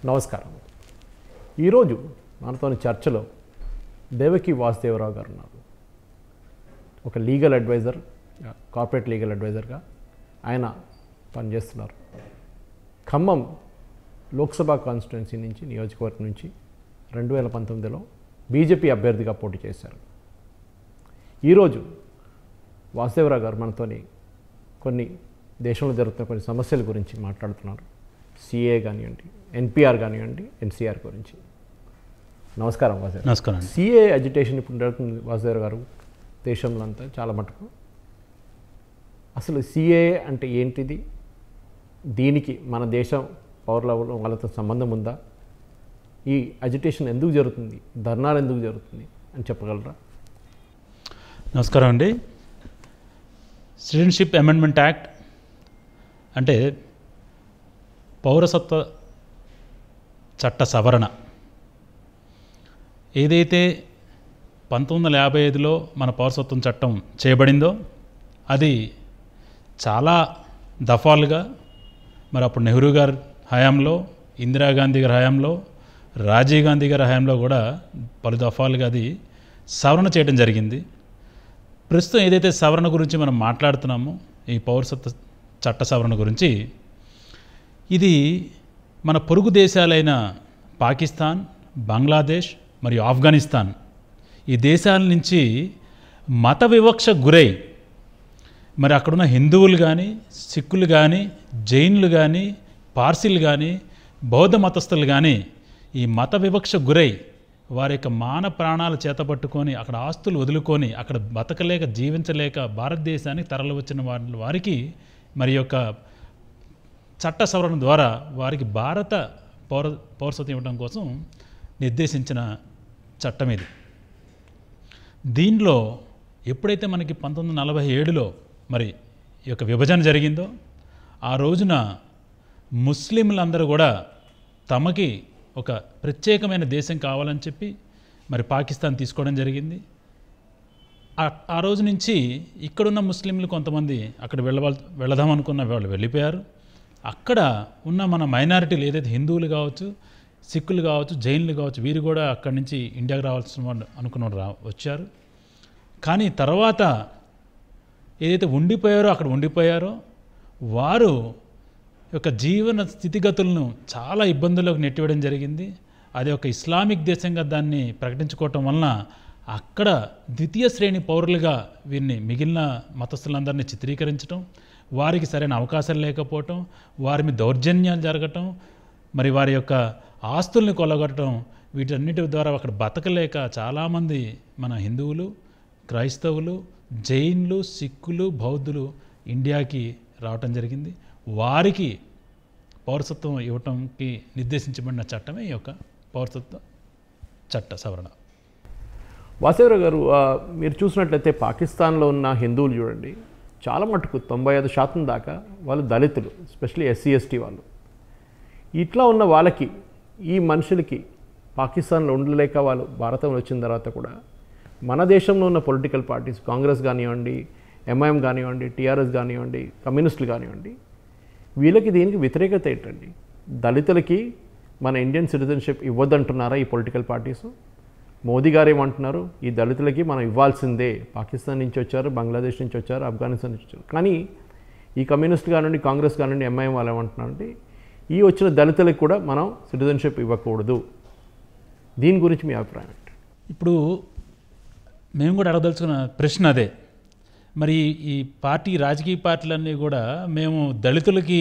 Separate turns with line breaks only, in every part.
నమస్కారం ఈరోజు మనతోని చర్చలో దేవకి వాసుదేవరావు గారు ఉన్నారు ఒక లీగల్ అడ్వైజర్ కార్పొరేట్ లీగల్ అడ్వైజర్గా ఆయన పనిచేస్తున్నారు ఖమ్మం లోక్సభ కాన్స్టిట్యున్సీ నుంచి నియోజకవర్గం నుంచి రెండు వేల పంతొమ్మిదిలో బీజేపీ అభ్యర్థిగా పోటీ చేశారు ఈరోజు వాసుదేవరావు గారు మనతోని కొన్ని దేశంలో జరుగుతున్న కొన్ని సమస్యల గురించి మాట్లాడుతున్నారు సిఏ కానివ్వండి ఎన్పిఆర్ కానివ్వండి ఎన్సీఆర్ గురించి నమస్కారం వాసుదేవ్
నమస్కారం అండి
సిఏ అజిటేషన్ ఇప్పుడు జరుగుతుంది వాసుదేవ్ గారు దేశంలో అంతా చాలా మటుకు అసలు సిఏ అంటే ఏంటిది దీనికి మన దేశం పౌరుల వాళ్ళతో సంబంధం ఉందా ఈ అజిటేషన్ ఎందుకు జరుగుతుంది ధర్నాలు ఎందుకు జరుగుతుంది అని చెప్పగలరా
నమస్కారం అండి సిటిజన్షిప్ అమెండ్మెంట్ యాక్ట్ అంటే పౌరసత్వ చట్ట సవరణ ఏదైతే పంతొమ్మిది వందల యాభై ఐదులో మన పౌరసత్వం చట్టం చేయబడిందో అది చాలా దఫాలుగా మరి అప్పుడు నెహ్రూ గారి హయాంలో ఇందిరాగాంధీ గారి హయాంలో రాజీవ్ గాంధీ గారి హయాంలో కూడా పలు దఫాలుగా అది సవరణ చేయడం జరిగింది ప్రస్తుతం ఏదైతే సవరణ గురించి మనం మాట్లాడుతున్నామో ఈ పౌరసత్వ చట్ట సవరణ గురించి ఇది మన పొరుగు దేశాలైన పాకిస్తాన్ బంగ్లాదేశ్ మరియు ఆఫ్ఘనిస్తాన్ ఈ దేశాల నుంచి మత వివక్ష గురై మరి అక్కడున్న హిందువులు కానీ సిక్కులు కానీ జైన్లు కానీ పార్సీలు కానీ బౌద్ధ మతస్థులు కానీ ఈ మత వివక్ష గురై వారి యొక్క మాన ప్రాణాలు చేతపట్టుకొని అక్కడ ఆస్తులు వదులుకొని అక్కడ బతకలేక జీవించలేక భారతదేశానికి తరలి వచ్చిన వారి వారికి మరి యొక్క చట్ట సవరణ ద్వారా వారికి భారత పౌర పౌరసత్వం ఇవ్వడం కోసం నిర్దేశించిన చట్టం ఇది దీనిలో ఎప్పుడైతే మనకి పంతొమ్మిది వందల నలభై ఏడులో మరి ఈ యొక్క విభజన జరిగిందో ఆ రోజున ముస్లింలందరూ కూడా తమకి ఒక ప్రత్యేకమైన దేశం కావాలని చెప్పి మరి పాకిస్తాన్ తీసుకోవడం జరిగింది ఆ- ఆ రోజు నుంచి ఇక్కడున్న ముస్లింలు కొంతమంది అక్కడ వెళ్ళవల్ వెళదాం అనుకున్న వాళ్ళు వెళ్ళిపోయారు అక్కడ ఉన్న మన మైనారిటీలు ఏదైతే హిందువులు కావచ్చు సిక్కులు కావచ్చు జైన్లు కావచ్చు వీరు కూడా అక్కడి నుంచి ఇండియాకి రావాల్సిన వాళ్ళు అనుకున్న వాళ్ళు రా వచ్చారు కానీ తర్వాత ఏదైతే ఉండిపోయారో అక్కడ ఉండిపోయారో వారు యొక్క జీవన స్థితిగతులను చాలా ఇబ్బందుల్లోకి నెట్టివేయడం జరిగింది అది ఒక ఇస్లామిక్ దేశంగా దాన్ని ప్రకటించుకోవటం వలన అక్కడ ద్వితీయ శ్రేణి పౌరులుగా వీరిని మిగిలిన మతస్థులందరినీ చిత్రీకరించడం వారికి సరైన అవకాశాలు లేకపోవటం వారి మీద దౌర్జన్యాలు జరగటం మరి వారి యొక్క ఆస్తుల్ని కొలగొట్టడం వీటన్నిటి ద్వారా అక్కడ బతకలేక చాలామంది మన హిందువులు క్రైస్తవులు జైన్లు సిక్కులు బౌద్ధులు ఇండియాకి రావటం జరిగింది వారికి పౌరసత్వం ఇవ్వటంకి నిర్దేశించబడిన చట్టమే ఈ యొక్క పౌరసత్వ చట్ట సవరణ
వాసుదేవరావు గారు ఆ, మీరు చూసినట్లయితే పాకిస్తాన్లో ఉన్న హిందువులు చూడండి చాలా మటుకు తొంభై ఐదు శాతం దాకా వాళ్ళు దళితులు ఎస్పెషలీ ఎస్సీ ఎస్టీ వాళ్ళు ఇట్లా ఉన్న వాళ్ళకి ఈ మనుషులకి పాకిస్తాన్లో ఉండలేక వాళ్ళు భారతంలో వచ్చిన తర్వాత కూడా మన దేశంలో ఉన్న పొలిటికల్ పార్టీస్ కాంగ్రెస్ కానివ్వండి ఎంఐఎం కానివ్వండి టీఆర్ఎస్ కానివ్వండి కమ్యూనిస్టులు కానివ్వండి వీళ్ళకి దీనికి వ్యతిరేకత ఏంటండి దళితులకి మన ఇండియన్ సిటిజన్షిప్ ఇవ్వద్దంటున్నారా ఈ పొలిటికల్ పార్టీస్ మోదీ గారు ఏమంటున్నారు ఈ దళితులకి మనం ఇవ్వాల్సిందే పాకిస్తాన్ నుంచి వచ్చారు బంగ్లాదేశ్ నుంచి వచ్చారు ఆఫ్ఘనిస్తాన్ నుంచి వచ్చారు కానీ ఈ కమ్యూనిస్ట్ కానివ్వండి కాంగ్రెస్ కానివ్వండి ఎంఐఎం వాళ్ళు ఏమంటున్నారంటే ఈ వచ్చిన దళితులకు కూడా మనం సిటిజన్షిప్ ఇవ్వకూడదు దీని గురించి మీ అభిప్రాయం ఏంటి
ఇప్పుడు మేము కూడా అడగదలుచుకున్న ప్రశ్న అదే మరి ఈ పార్టీ రాజకీయ పార్టీలన్నీ కూడా మేము దళితులకి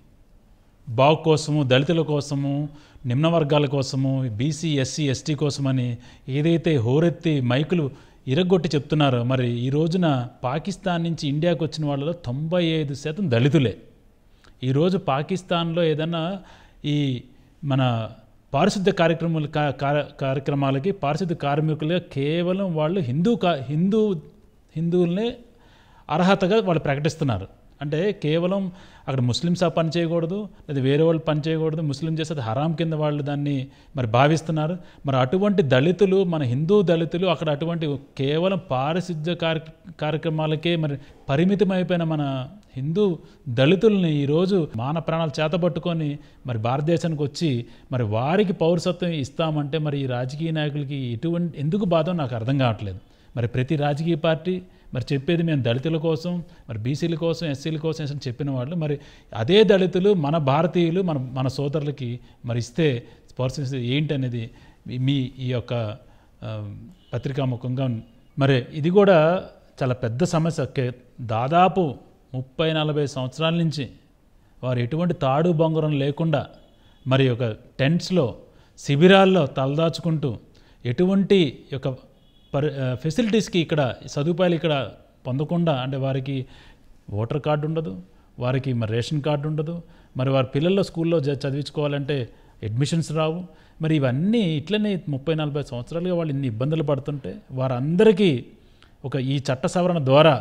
బాగు కోసము దళితుల కోసము నిమ్న వర్గాల కోసము బీసీ ఎస్సీ ఎస్టీ కోసమని ఏదైతే హోరెత్తి మైకులు ఇరగొట్టి చెప్తున్నారో మరి ఈ రోజున పాకిస్తాన్ నుంచి ఇండియాకి వచ్చిన వాళ్ళలో తొంభై ఐదు శాతం దళితులే ఈరోజు పాకిస్తాన్లో ఏదన్నా ఈ మన పారిశుద్ధ్య కార్యక్రమాలు కా- కా- కార్యక్రమాలకి పారిశుద్ధ్య కార్మికులుగా కేవలం వాళ్ళు హిందూ కా హిందూ హిందువులనే అర్హతగా వాళ్ళు ప్రకటిస్తున్నారు అంటే కేవలం అక్కడ ముస్లిమ్స్ ఆ పని చేయకూడదు లేదా వేరే వాళ్ళు పని చేయకూడదు ముస్లిం చేస్తే అది హరాం కింద వాళ్ళు దాన్ని మరి భావిస్తున్నారు మరి అటువంటి దళితులు మన హిందూ దళితులు అక్కడ అటువంటి కేవలం పారిశుద్ధ్య కార్య కార్యక్రమాలకే మరి పరిమితమైపోయిన మన హిందూ దళితుల్ని ఈరోజు మాన ప్రాణాలు చేతబట్టుకొని మరి భారతదేశానికి వచ్చి మరి వారికి పౌరసత్వం ఇస్తామంటే మరి ఈ రాజకీయ నాయకులకి ఎటువంటి ఎందుకు బాధో నాకు అర్థం కావట్లేదు మరి ప్రతి రాజకీయ పార్టీ మరి చెప్పేది మేము దళితుల కోసం మరి బీసీల కోసం ఎస్సీల కోసం అని చెప్పిన వాళ్ళు మరి అదే దళితులు మన భారతీయులు మన మన సోదరులకి మరి ఇస్తే పర్సన్స్ ఏంటి అనేది మీ- మీ ఈ యొక్క ఆ, పత్రికాముఖంగా మరి ఇది కూడా చాలా పెద్ద సమస్య కే- దాదాపు ముప్పై నలభై సంవత్సరాల నుంచి వారు ఎటువంటి తాడు బొంగరం లేకుండా మరి ఒక టెంట్స్లో శిబిరాల్లో తలదాచుకుంటూ ఎటువంటి యొక్క పరి ఫెసిలిటీస్కి ఇక్కడ సదుపాయాలు ఇక్కడ పొందకుండా అంటే వారికి ఓటర్ కార్డు ఉండదు వారికి మరి రేషన్ కార్డు ఉండదు మరి వారి పిల్లల్లో స్కూల్లో చ- చదివించుకోవాలంటే అడ్మిషన్స్ రావు మరి ఇవన్నీ ఇట్లనే ముప్పై నలభై సంవత్సరాలుగా వాళ్ళు ఇన్ని ఇబ్బందులు పడుతుంటే వారందరికీ ఒక ఈ చట్ట సవరణ ద్వారా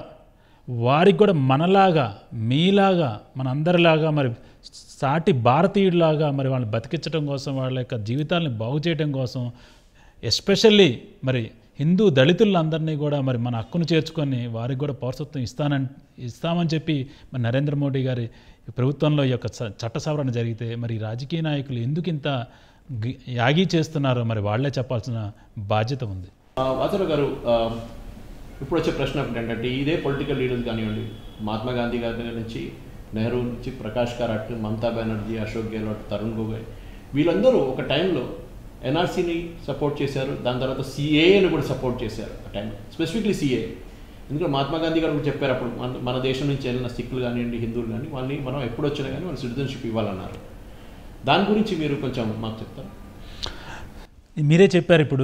వారికి కూడా మనలాగా మీలాగా మనందరిలాగా మరి సాటి భారతీయుడిలాగా మరి వాళ్ళని బతికించడం కోసం వాళ్ళ యొక్క జీవితాలని బాగు చేయడం కోసం ఎస్పెషల్లీ మరి హిందూ దళితులందరినీ కూడా మరి మన హక్కును చేర్చుకొని వారికి కూడా పౌరసత్వం ఇస్తానని ఇస్తామని చెప్పి మరి నరేంద్ర మోడీ గారి ప్రభుత్వంలో ఈ యొక్క చ- చట్ట సవరణ జరిగితే మరి ఈ రాజకీయ నాయకులు ఎందుకు ఇంత గి- యాగి చేస్తున్నారో మరి వాళ్ళే చెప్పాల్సిన బాధ్యత ఉంది
వాసర గారు ఆ, ఇప్పుడు వచ్చే ప్రశ్న ఏంటంటే ఇదే పొలిటికల్ లీడర్స్ కానివ్వండి మహాత్మా గాంధీ గారి దగ్గర నుంచి నెహ్రూ నుంచి ప్రకాష్ కారాట్ మమతా బెనర్జీ అశోక్ గెహ్లోట్ తరుణ్ గొగోయ్ వీళ్ళందరూ ఒక టైంలో ఎన్ఆర్సీని సపోర్ట్ చేశారు దాని తర్వాత సిఏని కూడా సపోర్ట్ చేశారు ఆ టైంలో స్పెసిఫిక్లీ సిఏ ఎందుకంటే మహాత్మా గాంధీ గారు కూడా చెప్పారు అప్పుడు మన మన దేశం నుంచి వెళ్ళిన సిక్కులు కానివ్వండి హిందువులు కానీ వాళ్ళని మనం ఎప్పుడు వచ్చినా కానీ వాళ్ళు సిటిజన్షిప్ ఇవ్వాలన్నారు దాని గురించి మీరు కొంచెం మాకు చెప్తారా
మీరే చెప్పారు ఇప్పుడు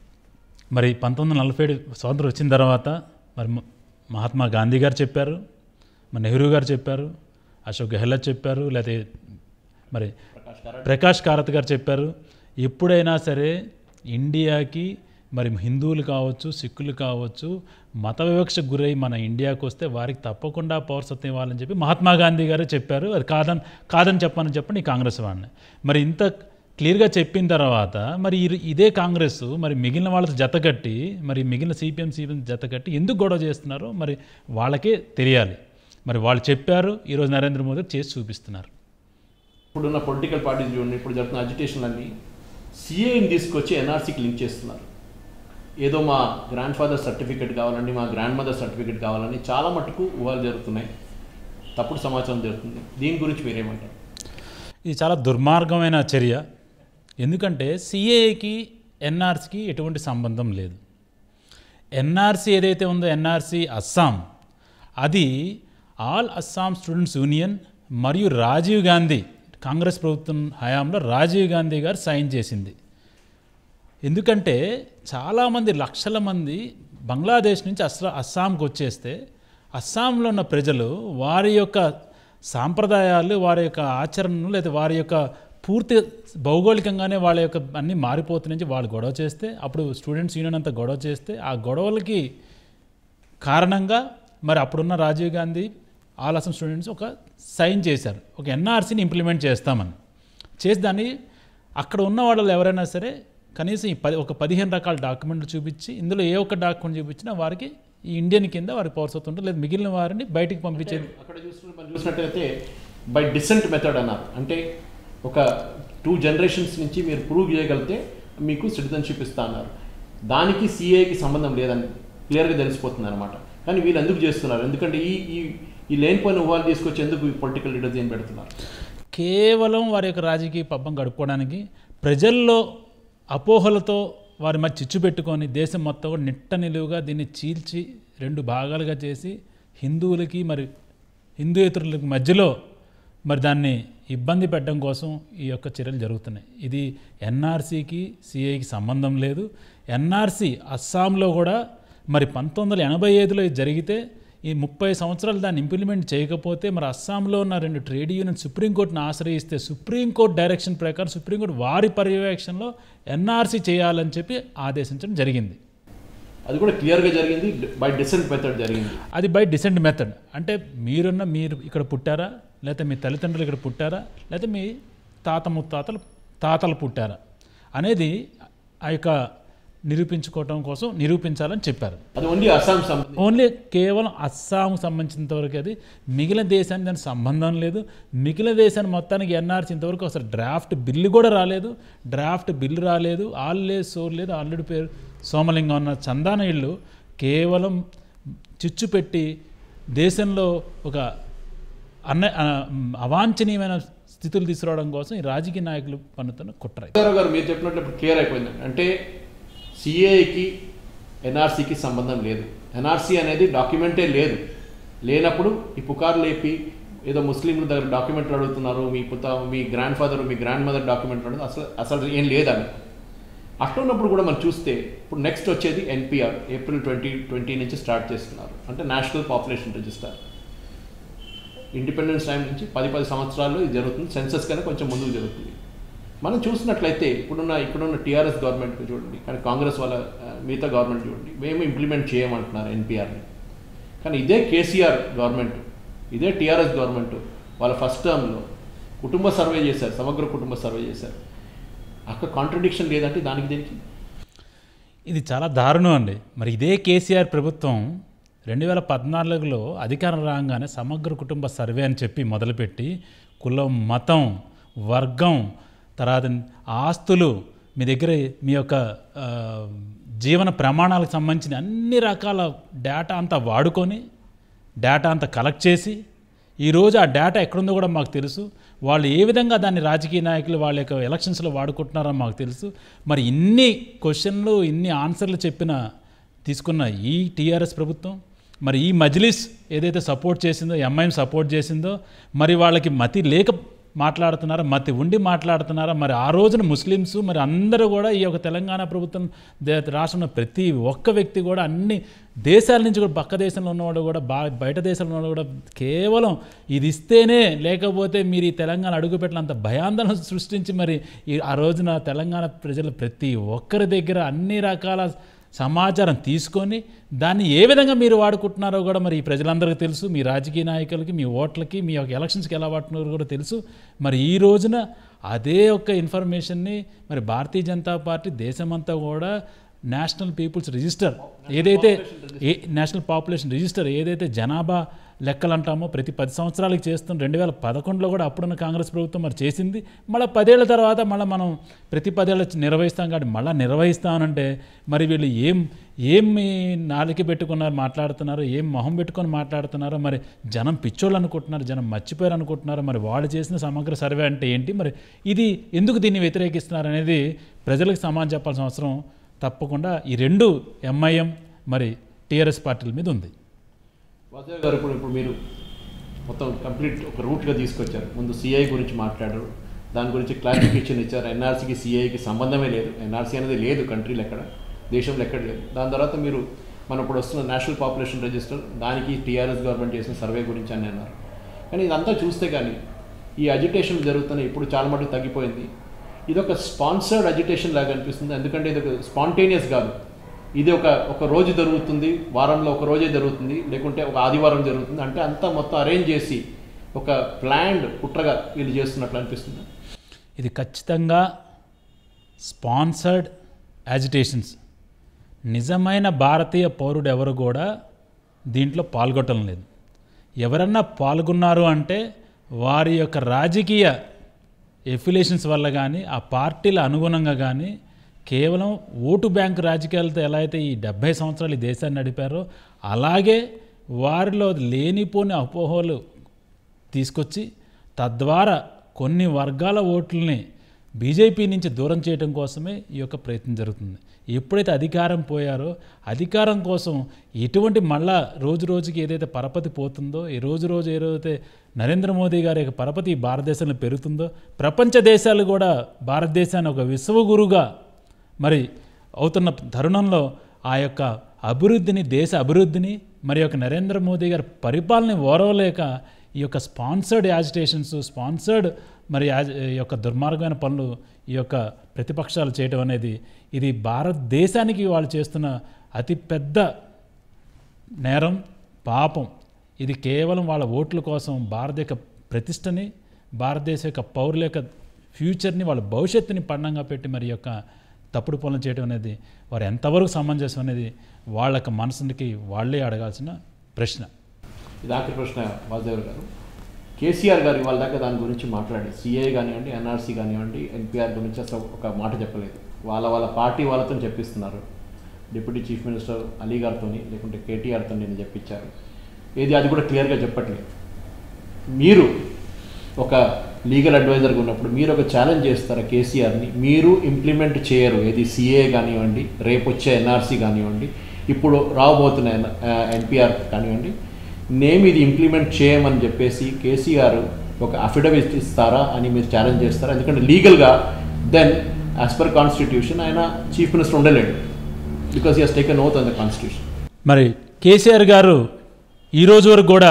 మరి పంతొమ్మిది వందల నలభై ఏడు స్వాతంత్రం వచ్చిన తర్వాత మరి మ- మహాత్మా గాంధీ గారు చెప్పారు మరి నెహ్రూ గారు చెప్పారు అశోక్ గెహ్లట్ చెప్పారు లేకపోతే మరి
ప్రకాష్ కారాట్
ప్రకాష్ కారత్ గారు చెప్పారు ఎప్పుడైనా సరే ఇండియాకి మరి హిందువులు కావచ్చు సిక్కులు కావచ్చు మత వివక్షకు గురై మన ఇండియాకు వస్తే వారికి తప్పకుండా పౌరసత్వం ఇవ్వాలని చెప్పి మహాత్మా గాంధీ గారే చెప్పారు అది కాదని కాదని చెప్పని చెప్పని ఈ కాంగ్రెస్ వాడిని మరి ఇంత క్లియర్గా చెప్పిన తర్వాత మరి ఈ- ఇదే కాంగ్రెస్ మరి మిగిలిన వాళ్ళతో జతకట్టి మరి మిగిలిన సిపిఎం సిపిఎం జతకట్టి ఎందుకు గొడవ చేస్తున్నారో మరి వాళ్ళకే తెలియాలి మరి వాళ్ళు చెప్పారు ఈరోజు నరేంద్ర మోదీ చేసి చూపిస్తున్నారు
ఇప్పుడున్న పొలిటికల్ పార్టీస్ చూడండి ఇప్పుడు జరుగుతున్న అజిటేషన్లన్నీ సిఏని తీసుకొచ్చి ఎన్ఆర్సీకి లింక్ చేస్తున్నారు ఏదో మా గ్రాండ్ ఫాదర్ సర్టిఫికేట్ కావాలండి మా గ్రాండ్ మదర్ సర్టిఫికేట్ కావాలని చాలా మటుకు ఊహలు జరుగుతున్నాయి తప్పుడు సమాచారం జరుగుతుంది దీని గురించి మీరేమంటారు
ఇది చాలా దుర్మార్గమైన చర్య ఎందుకంటే సిఏకి ఎన్ఆర్సీకి ఎటువంటి సంబంధం లేదు ఎన్ఆర్సీ ఏదైతే ఉందో ఎన్ఆర్సీ అస్సాం అది ఆల్ అస్సాం స్టూడెంట్స్ యూనియన్ మరియు రాజీవ్ గాంధీ కాంగ్రెస్ ప్రభుత్వం హయాంలో రాజీవ్ గాంధీ గారు సైన్ చేసింది ఎందుకంటే చాలామంది లక్షల మంది బంగ్లాదేశ్ నుంచి అస్సా అస్సాంకి వచ్చేస్తే అస్సాంలో ఉన్న ప్రజలు వారి యొక్క సాంప్రదాయాలు వారి యొక్క ఆచరణలు లేదా వారి యొక్క పూర్తి భౌగోళికంగానే వాళ్ళ యొక్క అన్నీ మారిపోతున్నాయి వాళ్ళు గొడవ చేస్తే అప్పుడు స్టూడెంట్స్ యూనియన్ అంతా గొడవ చేస్తే ఆ గొడవలకి కారణంగా మరి అప్పుడున్న రాజీవ్ గాంధీ ఆల్ అసం స్టూడెంట్స్ ఒక సైన్ చేశారు ఒక ఎన్ఆర్సీని ఇంప్లిమెంట్ చేస్తామని చేసి దాన్ని అక్కడ ఉన్న వాళ్ళు ఎవరైనా సరే కనీసం ఈ పది ఒక పదిహేను రకాల డాక్యుమెంట్లు చూపించి ఇందులో ఏ ఒక్క డాక్యుమెంట్ చూపించినా వారికి ఈ ఇండియన్ కింద వారికి పౌరసత్వం ఉంటుంది లేదా మిగిలిన వారిని బయటికి పంపించేది
అక్కడ చూసిన మనం చూసినట్టయితే బై డిసెంట్ మెథడ్ అన్నారు అంటే ఒక టూ జనరేషన్స్ నుంచి మీరు ప్రూవ్ చేయగలిగితే మీకు సిటిజన్షిప్ ఇస్తా అన్నారు దానికి సిఏకి సంబంధం లేదని క్లియర్గా తెలిసిపోతుంది అనమాట కానీ వీళ్ళు ఎందుకు చేస్తున్నారు ఎందుకంటే ఈ ఈ ఈ లేనిపోయిన ఊహాలు తీసుకొచ్చి ఎందుకు పొలిటికల్ లీడర్స్ ఏం పెడుతున్నారు
కేవలం వారి యొక్క రాజకీయ పబ్బం గడుపుకోవడానికి ప్రజల్లో అపోహలతో వారి మధ్య చిచ్చు పెట్టుకొని దేశం మొత్తం కూడా నిట్ట నిలువుగా దీన్ని చీల్చి రెండు భాగాలుగా చేసి హిందువులకి మరి హిందూయేతరులకి మధ్యలో మరి దాన్ని ఇబ్బంది పెట్టడం కోసం ఈ యొక్క చర్యలు జరుగుతున్నాయి ఇది ఎన్ఆర్సీకి సిఐకి సంబంధం లేదు ఎన్ఆర్సీ అస్సాంలో కూడా మరి పంతొమ్మిది వందల ఎనభై ఐదులో ఇది జరిగితే ఈ ముప్పై సంవత్సరాలు దాన్ని ఇంప్లిమెంట్ చేయకపోతే మరి అస్సాంలో ఉన్న రెండు ట్రేడ్ యూనియన్ సుప్రీంకోర్టును ఆశ్రయిస్తే సుప్రీంకోర్టు డైరెక్షన్ ప్రకారం సుప్రీంకోర్టు వారి పర్యవేక్షణలో ఎన్ఆర్సీ చేయాలని చెప్పి ఆదేశించడం జరిగింది
అది కూడా క్లియర్గా జరిగింది బై డిసెంట్ మెథడ్ జరిగింది
అది బై డిసెంట్ మెథడ్ అంటే మీరున్న మీరు ఇక్కడ పుట్టారా లేకపోతే మీ తల్లిదండ్రులు ఇక్కడ పుట్టారా లేకపోతే మీ తాత ముత్తాతలు తాతలు పుట్టారా అనేది ఆ యొక్క నిరూపించుకోవటం కోసం నిరూపించాలని చెప్పారు
అది ఓన్లీ అస్సాం సంబంధించి
ఓన్లీ కేవలం అస్సాంకు సంబంధించినంత వరకు అది మిగిలిన దేశానికి దానికి సంబంధం లేదు మిగిలిన దేశాన్ని మొత్తానికి ఎన్ఆర్సీ ఇంతవరకు అసలు డ్రాఫ్ట్ బిల్లు కూడా రాలేదు డ్రాఫ్ట్ బిల్లు రాలేదు ఆల్ లేదు సోర్ లేదు అల్లుడి పేరు సోమలింగం అన్న చందాన ఇళ్ళు కేవలం చిచ్చు పెట్టి దేశంలో ఒక అన్న ఆ, అవాంఛనీయమైన స్థితులు తీసుకురావడం కోసం ఈ రాజకీయ నాయకులు పన్నుతున్న కుట్ర ఇది.
రావు గారు మీరు చెప్పినట్లు ఇప్పుడు క్లియర్ అయిపోయింది అంటే సిఏకి ఎన్ఆర్సీకి సంబంధం లేదు ఎన్ఆర్సీ అనేది డాక్యుమెంటే లేదు లేనప్పుడు ఈ పుకారు లేపి ఏదో ముస్లింల దగ్గర డాక్యుమెంట్లు అడుగుతున్నారు మీ పుత మీ గ్రాండ్ ఫాదర్ మీ గ్రాండ్ మదర్ డాక్యుమెంట్ అడుగుతుంది అసలు అసలు ఏం లేదని అట్లా ఉన్నప్పుడు కూడా మనం చూస్తే ఇప్పుడు నెక్స్ట్ వచ్చేది ఎన్పిఆర్ ఏప్రిల్ ట్వంటీ ట్వంటీ నుంచి స్టార్ట్ చేస్తున్నారు అంటే national population register independence time నుంచి పది పది సంవత్సరాలు ఇది జరుగుతుంది సెన్సస్ కన్నా కొంచెం ముందుకు జరుగుతుంది మనం చూసినట్లయితే ఇప్పుడున్న ఇప్పుడున్న టీఆర్ఎస్ గవర్నమెంట్ చూడండి కానీ కాంగ్రెస్ వాళ్ళ ఆ, మిగతా గవర్నమెంట్ చూడండి మేము ఇంప్లిమెంట్ చేయమంటున్నారు ఎన్పిఆర్ని కానీ ఇదే కేసీఆర్ గవర్నమెంట్ ఇదే టీఆర్ఎస్ గవర్నమెంట్ వాళ్ళ ఫస్ట్ టర్మ్లో కుటుంబ సర్వే చేశారు సమగ్ర కుటుంబ సర్వే చేశారు అక్కడ కాంట్రడిక్షన్ లేదంటే దానికి దీనికి
ఇది చాలా దారుణం అండి మరి ఇదే కేసీఆర్ ప్రభుత్వం రెండు వేల పద్నాలుగులో అధికారం రాగానే సమగ్ర కుటుంబ సర్వే అని చెప్పి మొదలుపెట్టి కులం మతం వర్గం తర్వాత ఆస్తులు మీ దగ్గర మీ యొక్క ఆ, జీవన ప్రమాణాలకు సంబంధించిన అన్ని రకాల డేటా అంతా వాడుకొని డేటా అంతా కలెక్ట్ చేసి ఈరోజు ఆ డేటా ఎక్కడుందో కూడా మాకు తెలుసు వాళ్ళు ఏ విధంగా దాన్ని రాజకీయ నాయకులు వాళ్ళ యొక్క ఎలక్షన్స్లో వాడుకుంటున్నారో మాకు తెలుసు మరి ఇన్ని క్వశ్చన్లు ఇన్ని ఆన్సర్లు చెప్పిన తీసుకున్న ఈ టీఆర్ఎస్ ప్రభుత్వం మరి ఈ మజ్లిస్ ఏదైతే సపోర్ట్ చేసిందో ఎంఐఎం సపోర్ట్ చేసిందో మరి వాళ్ళకి మతి లేక మాట్లాడుతున్నారా మతి ఉండి మాట్లాడుతున్నారా మరి ఆ రోజున ముస్లిమ్స్ మరి అందరూ కూడా ఈ యొక్క తెలంగాణ ప్రభుత్వం దే- రాష్ట్రంలో ప్రతి ఒక్క వ్యక్తి కూడా అన్ని దేశాల నుంచి కూడా పక్క దేశంలో ఉన్నవాడు కూడా బా బయట దేశంలో ఉన్నవాడు కూడా కేవలం ఇది ఇస్తేనే లేకపోతే మీరు ఈ తెలంగాణ అడుగుపెట్టినంత భయాందోళన సృష్టించి మరి ఈ ఆ రోజున తెలంగాణ ప్రజలు ప్రతి ఒక్కరి దగ్గర అన్ని రకాల సమాచారం తీసుకొని దాన్ని ఏ విధంగా మీరు వాడుకుంటున్నారో కూడా మరి ఈ ప్రజలందరికీ తెలుసు మీ రాజకీయ నాయకులకి మీ ఓట్లకి మీ యొక్క ఎలక్షన్స్కి ఎలా వాడుతున్నారో కూడా తెలుసు మరి ఈ రోజున అదే ఒక్క ఇన్ఫర్మేషన్ని మరి భారతీయ జనతా పార్టీ దేశమంతా కూడా నేషనల్ పీపుల్స్ రిజిస్టర్ ఏదైతే ఏ నేషనల్ పాపులేషన్ రిజిస్టర్ ఏదైతే జనాభా లెక్కలు అంటామో ప్రతి పది సంవత్సరాలకి చేస్తాం రెండు వేల పదకొండులో కూడా అప్పుడున్న కాంగ్రెస్ ప్రభుత్వం మరి చేసింది మళ్ళీ పదేళ్ల తర్వాత మళ్ళీ మనం ప్రతి పదేళ్ళ నిర్వహిస్తాం కాబట్టి మళ్ళీ నిర్వహిస్తామనంటే మరి వీళ్ళు ఏం ఏం మీ నాలుక పెట్టుకున్నారు మాట్లాడుతున్నారు ఏం మొహం పెట్టుకొని మాట్లాడుతున్నారో మరి జనం పిచ్చోళ్ళు అనుకుంటున్నారు జనం మర్చిపోయారు అనుకుంటున్నారు మరి వాళ్ళు చేసిన సమగ్ర సర్వే అంటే ఏంటి మరి ఇది ఎందుకు దీన్ని వ్యతిరేకిస్తున్నారు అనేది ప్రజలకు సమాధానం చెప్పాల్సిన అవసరం తప్పకుండా ఈ రెండు ఎంఐఎం మరి టీఆర్ఎస్ పార్టీల మీద ఉంది
వాసుదేవ్ గారు ఇప్పుడు ఇప్పుడు మీరు మొత్తం కంప్లీట్ ఒక రూట్గా తీసుకొచ్చారు ముందు సిఐ గురించి మాట్లాడారు దాని గురించి క్లారిఫికేషన్ ఇచ్చారు ఎన్ఆర్సీకి సిఐకి సంబంధమే లేదు ఎన్ఆర్సీ అనేది లేదు కంట్రీలో ఎక్కడ దేశంలో ఎక్కడ లేదు దాని తర్వాత మీరు మన ఇప్పుడు వస్తున్న నేషనల్ పాపులేషన్ రిజిస్టర్ దానికి టీఆర్ఎస్ గవర్నమెంట్ చేసిన సర్వే గురించి అని అన్నారు కానీ ఇదంతా చూస్తే కానీ ఈ అజిటేషన్ జరుగుతున్న ఇప్పుడు చాలా మటుకు తగ్గిపోయింది ఇది ఒక స్పాన్సర్డ్ అజిటేషన్ లాగా అనిపిస్తుంది ఎందుకంటే ఇది ఒక స్పాంటేనియస్ కాదు ఇది ఒక ఒక రోజు జరుగుతుంది వారంలో ఒక రోజే జరుగుతుంది లేకుంటే ఒక ఆదివారం జరుగుతుంది అంటే అంతా మొత్తం అరేంజ్ చేసి ఒక ప్లాన్డ్ కుట్రగా వీళ్ళు చేస్తున్నట్లు అనిపిస్తుంది
ఇది ఖచ్చితంగా స్పాన్సర్డ్ యాజిటేషన్స్ నిజమైన భారతీయ పౌరుడు ఎవరు కూడా దీంట్లో పాల్గొనడం లేదు ఎవరన్నా పాల్గొన్నారు అంటే వారి యొక్క రాజకీయ ఎఫిలేషన్స్ వల్ల కానీ ఆ పార్టీల అనుగుణంగా కానీ కేవలం ఓటు బ్యాంక్ రాజకీయాలతో ఎలా అయితే ఈ డెబ్భై సంవత్సరాలు ఈ దేశాన్ని నడిపారో అలాగే వారిలో లేనిపోని అపోహలు తీసుకొచ్చి తద్వారా కొన్ని వర్గాల ఓట్లని బీజేపీ నుంచి దూరం చేయడం కోసమే ఈ యొక్క ప్రయత్నం జరుగుతుంది ఎప్పుడైతే అధికారం పోయారో అధికారం కోసం ఎటువంటి మళ్ళా రోజు రోజుకి ఏదైతే పరపతి పోతుందో ఈ రోజు రోజు ఏదైతే నరేంద్ర మోదీ గారి యొక్క పరపతి ఈ భారతదేశంలో పెరుగుతుందో ప్రపంచ దేశాలు కూడా భారతదేశాన్ని ఒక విశ్వగురుగా మరి అవుతున్న తరుణంలో ఆ యొక్క అభివృద్ధిని దేశ అభివృద్ధిని మరి యొక్క నరేంద్ర మోదీ గారి పరిపాలన ఓరవలేక ఈ యొక్క స్పాన్సర్డ్ యాజిటేషన్స్ స్పాన్సర్డ్ మరి యాజ్ ఈ యొక్క దుర్మార్గమైన పనులు ఈ యొక్క ప్రతిపక్షాలు చేయడం అనేది ఇది భారతదేశానికి వాళ్ళు చేస్తున్న అతి పెద్ద నేరం పాపం ఇది కేవలం వాళ్ళ ఓట్ల కోసం భారత యొక్క ప్రతిష్టని భారతదేశ యొక్క పౌరుల యొక్క ఫ్యూచర్ని వాళ్ళ భవిష్యత్తుని పన్నంగా పెట్టి మరి యొక్క తప్పుడు పనులు చేయడం అనేది వారు ఎంతవరకు సమంజసం అనేది వాళ్ళ యొక్క మనసుకి వాళ్ళే అడగాల్సిన ప్రశ్న
ఇది ఆఖరి ప్రశ్న వాసుదేవ్ గారు కేసీఆర్ గారు ఇవాళ దాకా దాని గురించి మాట్లాడి సిఐ కానివ్వండి ఎన్ఆర్సీ కానివ్వండి ఎన్పిఆర్ గురించి అసలు ఒక మాట చెప్పలేదు వాళ్ళ వాళ్ళ పార్టీ వాళ్ళతో చెప్పిస్తున్నారు డిప్యూటీ చీఫ్ మినిస్టర్ అలీ గారితో లేకుంటే కేటీఆర్తో నేను చెప్పించారు ఏది అది కూడా క్లియర్గా చెప్పట్లేదు మీరు ఒక లీగల్ అడ్వైజర్గా ఉన్నప్పుడు మీరు ఒక ఛాలెంజ్ చేస్తారా కేసీఆర్ని మీరు ఇంప్లిమెంట్ చేయరు ఏది సిఏ కానివ్వండి రేపు వచ్చే ఎన్ఆర్సీ కానివ్వండి ఇప్పుడు రాబోతున్న ఎన్పిఆర్ కానివ్వండి నేమ్ ఇది ఇంప్లిమెంట్ చేయమని చెప్పేసి కేసీఆర్ ఒక అఫిడవిట్ ఇస్తారా అని మీరు ఛాలెంజ్ చేస్తారా ఎందుకంటే లీగల్గా దెన్ యాజ్ పర్ కాన్స్టిట్యూషన్ ఆయన చీఫ్ మినిస్టర్ ఉండలేడు because he has taken oath on the constitution
మరి కేసీఆర్ గారు ఈ రోజు వరకు కూడా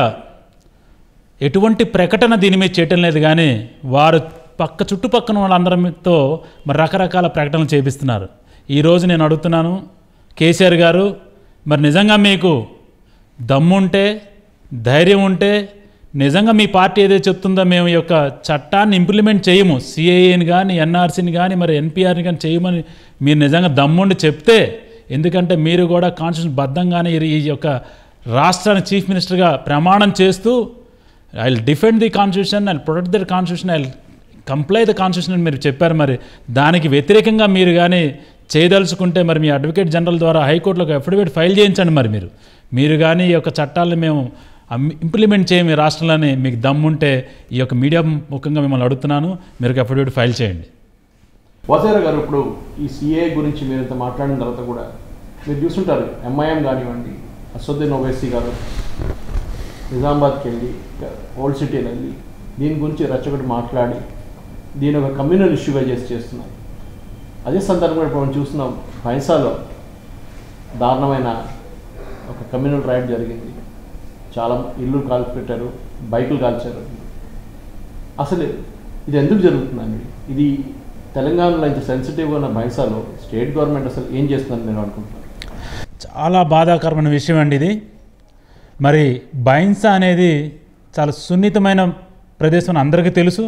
ఎటువంటి ప్రకటన దీని మీద చేయటం లేదు కానీ వారు పక్క చుట్టుపక్కన వాళ్ళందరితో మరి రకరకాల ప్రకటనలు చేపిస్తున్నారు ఈరోజు నేను అడుగుతున్నాను కేసీఆర్ గారు మరి నిజంగా మీకు దమ్ముంటే ధైర్యం ఉంటే నిజంగా మీ పార్టీ ఏదైతే చెప్తుందో మేము ఈ యొక్క చట్టాన్ని ఇంప్లిమెంట్ చేయము సిఐఏని కానీ ఎన్ఆర్సీని కానీ మరి ఎన్పిఆర్ని కానీ చేయమని మీరు నిజంగా దమ్ముండి చెప్తే ఎందుకంటే మీరు కూడా కాన్స్టిట్యూషన్ బద్ధంగానే ఈ- ఈ యొక్క రాష్ట్రాన్ని చీఫ్ మినిస్టర్గా ప్రమాణం చేస్తూ I defend the constitution I protect the constitution I comply the constitution అని మీరు చెప్పారు మరి దానికి వ్యతిరేకంగా మీరు కానీ చేయదలుచుకుంటే మరి మీ అడ్వకేట్ జనరల్ ద్వారా హైకోర్టులో ఒక అఫిడవిట్ ఫైల్ చేయించండి మరి మీరు మీరు కానీ ఈ యొక్క చట్టాలను మేము ఇంప్లిమెంట్ చేయము ఈ రాష్ట్రంలోనే మీకు దమ్ముంటే ఈ యొక్క మీడియా ముఖంగా మిమ్మల్ని అడుగుతున్నాను మీరు ఒక అఫిడవిట్ ఫైల్ చేయండి
వాసేర గారు ఇప్పుడు ఈ సిఏ గురించి మీరు ఇంత మాట్లాడిన తర్వాత కూడా మీరు చూస్తుంటారు ఎంఐఎం కానివ్వండి అసదుద్దీన్ ఓవైసీ గారు నిజామాబాద్కి వెళ్ళి ఓల్డ్ సిటీకి వెళ్ళి దీని గురించి రచ్చగొట్టి మాట్లాడి దీని ఒక కమ్యూనల్ ఇష్యూగా చేసి చేస్తున్నారు అదే సందర్భంగా ఇప్పుడు మనం చూస్తున్నాం బైన్సాలో దారుణమైన ఒక కమ్యూనల్ రైడ్ జరిగింది చాలా ఇల్లు కాల్చిపెట్టారు బైకులు కాల్చారు అసలు ఇది ఎందుకు జరుగుతుందండి ఇది తెలంగాణలో ఇంత సెన్సిటివ్గా ఉన్న బైన్సాలో స్టేట్ గవర్నమెంట్ అసలు ఏం చేస్తుందని మీరు అనుకుంటున్నారు
చాలా బాధాకరమైన విషయం అండి ఇది మరి బైన్సా అనేది చాలా సున్నితమైన ప్రదేశం అని అందరికీ తెలుసు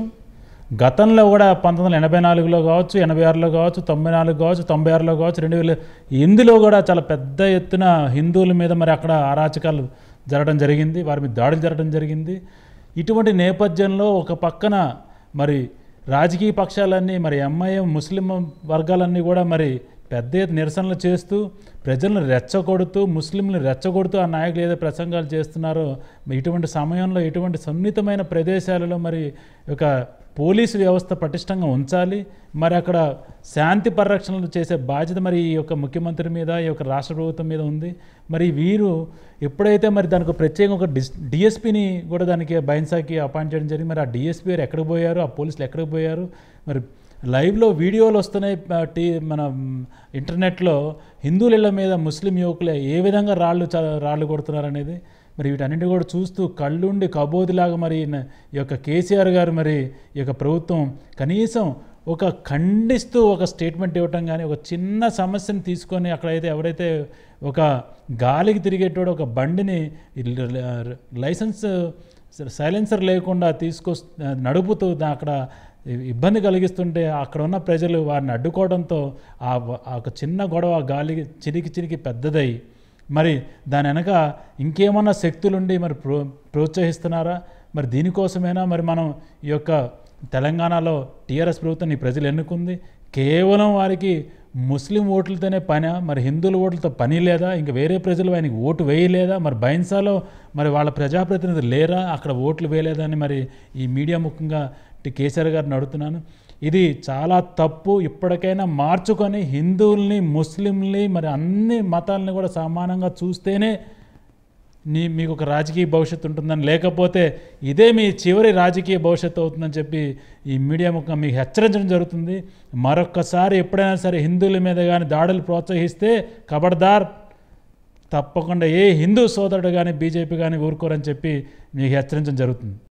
గతంలో కూడా పంతొమ్మిది వందల ఎనభై నాలుగులో కావచ్చు ఎనభై ఆరులో కావచ్చు తొంభై నాలుగు కావచ్చు తొంభై ఆరులో కావచ్చు రెండు వేల ఇందులో కూడా చాలా పెద్ద ఎత్తున హిందువుల మీద మరి అక్కడ అరాచకాలు జరగడం జరిగింది వారి మీద దాడులు జరగడం జరిగింది ఇటువంటి నేపథ్యంలో ఒక పక్కన మరి రాజకీయ పక్షాలన్నీ మరి ఎంఐఎం ముస్లిం వర్గాలన్నీ కూడా మరి పెద్ద ఎత్తున నిరసనలు చేస్తూ ప్రజలను రెచ్చగొడుతూ ముస్లింలను రెచ్చగొడుతూ ఆ నాయకులు ఏదో ప్రసంగాలు చేస్తున్నారో మరి ఇటువంటి సమయంలో ఇటువంటి సున్నితమైన ప్రదేశాలలో మరి ఒక పోలీసు వ్యవస్థ పటిష్టంగా ఉంచాలి మరి అక్కడ శాంతి పరిరక్షణలు చేసే బాధ్యత మరి ఈ యొక్క ముఖ్యమంత్రి మీద ఈ యొక్క రాష్ట్ర ప్రభుత్వం మీద ఉంది మరి వీరు ఎప్పుడైతే మరి దానికి ఒక ప్రత్యేకంగా ఒక డిస్ డిఎస్పీని కూడా దానికి బైన్సాకి అపాయింట్ చేయడం జరిగింది మరి ఆ డిఎస్పీ గారు ఎక్కడికి పోయారు ఆ పోలీసులు ఎక్కడికి పోయారు మరి లైవ్లో వీడియోలు వస్తున్నాయి ఆ, టీ మన మ్, ఇంటర్నెట్లో హిందువుల ఇళ్ళ మీద ముస్లిం యువకులు ఏ విధంగా రాళ్ళు చ- రాళ్ళు కొడుతున్నారు అనేది మరి వీటన్నిటి కూడా చూస్తూ కళ్ళుండి కబోదిలాగా మరి న- ఈ యొక్క కేసీఆర్ గారు మరి ఈ యొక్క ప్రభుత్వం కనీసం ఒక ఖండిస్తూ ఒక స్టేట్మెంట్ ఇవ్వటం కానీ ఒక చిన్న సమస్యను తీసుకొని అక్కడైతే ఎవరైతే ఒక గాలికి తిరిగేటోడు ఒక బండిని ల- లైసెన్స్ సైలెన్సర్ లేకుండా తీసుకొ నడుపుతూ దా- అక్కడ ఇబ్బంది కలిగిస్తుంటే అక్కడ ఉన్న ప్రజలు వారిని అడ్డుకోవడంతో ఆ వ- ఆ ఒక చిన్న గొడవ గాలికి చిరికి చిరికి పెద్దదై మరి దాని వెనక ఇంకేమన్నా శక్తులుండి మరి ప్రో ప్రోత్సహిస్తున్నారా మరి దీనికోసమైనా మరి మనం ఈ యొక్క తెలంగాణలో టీఆర్ఎస్ ప్రభుత్వం ఈ ప్రజలు ఎన్నుకుంది కేవలం వారికి ముస్లిం ఓట్లతోనే పని మరి హిందువుల ఓట్లతో పని లేదా ఇంకా వేరే ప్రజలు ఆయనకి ఓటు వేయలేదా మరి బైన్సాలో మరి వాళ్ళ ప్రజాప్రతినిధులు లేరా అక్కడ ఓట్లు వేయలేదా అని మరి ఈ మీడియా ముఖంగా టి కేసీఆర్ గారిని అడుగుతున్నాను ఇది చాలా తప్పు ఇప్పటికైనా మార్చుకొని హిందువుల్ని ముస్లింల్ని మరి అన్ని మతాలని కూడా సమానంగా చూస్తేనే నీ మీకు ఒక రాజకీయ భవిష్యత్తు ఉంటుందని లేకపోతే ఇదే మీ చివరి రాజకీయ భవిష్యత్తు అవుతుందని చెప్పి ఈ మీడియా ముఖంగా మీకు హెచ్చరించడం జరుగుతుంది మరొక్కసారి ఎప్పుడైనా సరే హిందువుల మీద కానీ దాడులు ప్రోత్సహిస్తే ఖబర్దార్ తప్పకుండా ఏ హిందూ సోదరుడు కానీ బీజేపీ కానీ ఊరుకోరని చెప్పి మీకు హెచ్చరించడం జరుగుతుంది